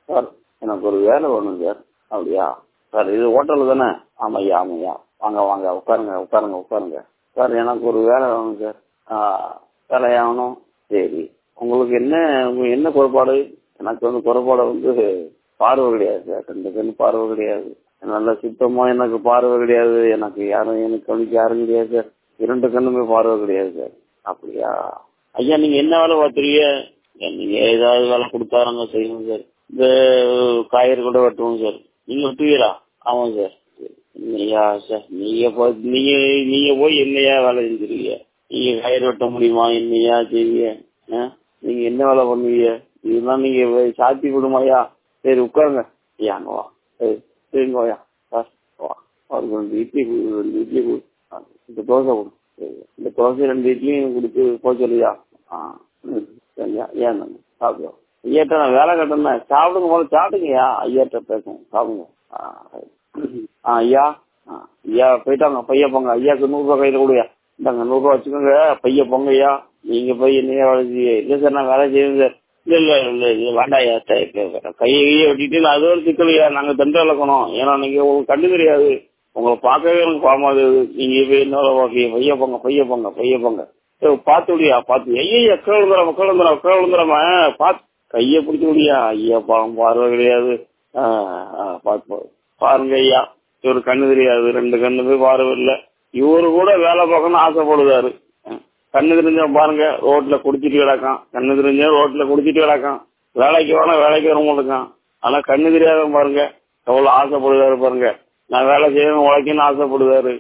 Sir எனக்கு ஒரு வேலை வேணும் சார் அப்படியா சார் இது ஹோட்டல் தானே ஆமாய்யா ஆமாய்யா வாங்க வாங்க உட்காருங்க உட்காருங்க உட்காருங்க சார் எனக்கு ஒரு வேலை வேணும் சார் ஆ, வேலையாகணும் சரி உங்களுக்கு என்ன உங்களுக்கு என்ன குறைபாடு எனக்கு வந்து குறைபாடு வந்து பார்வை கிடையாது சார் ரெண்டு கண்ணு பார்வை கிடையாது நல்ல சுத்தமா எனக்கு பார்வை கிடையாது எனக்கு யாரும் எனக்கு கவனிக்க யாரும் கிடையாது சார் இரண்டு கண்ணுமே பார்வை கிடையாது சார் அப்படியா ஐயா நீங்க என்ன வேலை பார்த்துறீங்க நீங்க ஏதாவது வேலை கொடுத்தாருங்க செய்யணும் சார் இந்த காய்கறி கூட வெட்டுவோம் சார் நீங்க வெட்டுவீரா ஆமாம் சார் இல்லையா சார் நீங்க போய் நீங்க நீங்க போய் என்னையா வேலை செஞ்சிருக்கீங்க நீங்க கயிறு வெட்ட முடியுமா என்னையா செய்வீங்க ஆ? நீங்க என்ன வேலை பண்ணுவீங்க இதெல்லாம் நீங்க போய் சாத்தி விடுமாயா சரி உட்காருங்க ஐயா அங்க வா சரி சரிங்க வாயா சார் வா அவருக்கு ரெண்டு இட்லி கொடு ரெண்டு இட்லி கொடு ஆ, இந்த தோசை கொடு சரி இந்த தோசை ரெண்டு இட்லியும் கொடுத்து போக சொல்லியா ஆ ம் சரியா ஏன் சாப்பிடுவோம் ஐயாட்ட நான் வேலை கட்டணும் சாப்பிடுங்க முதல்ல சாப்பிடுங்கய்யா ஐயாட்ட பேசுவோம் சாப்பிடுங்க ஆ ரைட். ஆ ஐயா ஆ, ஐயா போயிட்டாங்க பைய போங்க ஐயாக்கு நூறுரூவா கையில் கொடுயா இந்தாங்க நூறுரூவா வச்சுக்கோங்க பைய போங்க ஐயா நீங்க போய் என்னையா வேலை செய்ய இல்லை சார் நான் வேலை செய்வேன் சார் இல்ல இல்ல இல்ல இல்ல வேண்டாம் ஐயா சார் கையை கையை வெட்டிட்டு நான் அது ஒரு சிக்கலையா நாங்க தண்டை இழக்கணும் ஏன்னா நீங்க உங்களுக்கு கண்டு தெரியாது உங்களை பார்க்கவே எனக்கு பாவமா இருக்குது நீங்க போய் இன்னொரு பைய பைய போங்க பைய போங்க பைய போங்க ஏய், பார்த்து விடியா பார்த்து ஐயா கீழே விழுந்துடாம கீழே விழுந்துடாம கீழே விழுந்துடாம பார்த்து கையை பிடிச்சி விடியா ஐயா பாவம் பார்வை கிடையாது ஆ, ஆ, பார்த்து பாரு. பாருங்க ஐயா இவரு கண்ணு தெரியாது ரெண்டு கண்ணுமே பார்வை இல்ல இவரு கூட வேலை பார்க்கணும்னு ஆசைப்படுதாரு ஆ, கண்ணு தெரிஞ்சவன் பாருங்க ரோட்ல குடிச்சிட்டு கிடக்கான் கண்ணு தெரிஞ்சவன் ரோட்ல குடிச்சிட்டு கிடக்கான் வேலைக்கு வேணா வேலைக்கு வர மாட்டேங்கான் ஆனா கண்ணு தெரியாதவன் பாருங்க எவ்வளவு ஆசைப்படுதாரு பாருங்க நான் வேலை செய்யணும் உழைக்கணும்னு ஆசைப்படுதாரு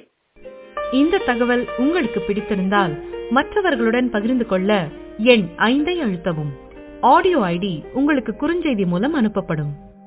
இந்த தகவல் உங்களுக்கு பிடித்திருந்தால் மற்றவர்களுடன் பகிர்ந்து கொள்ள எண் ஐந்தை அழுத்தவும் ஆடியோ ஐடி உங்களுக்கு குறுஞ்செய்தி மூலம் அனுப்பப்படும்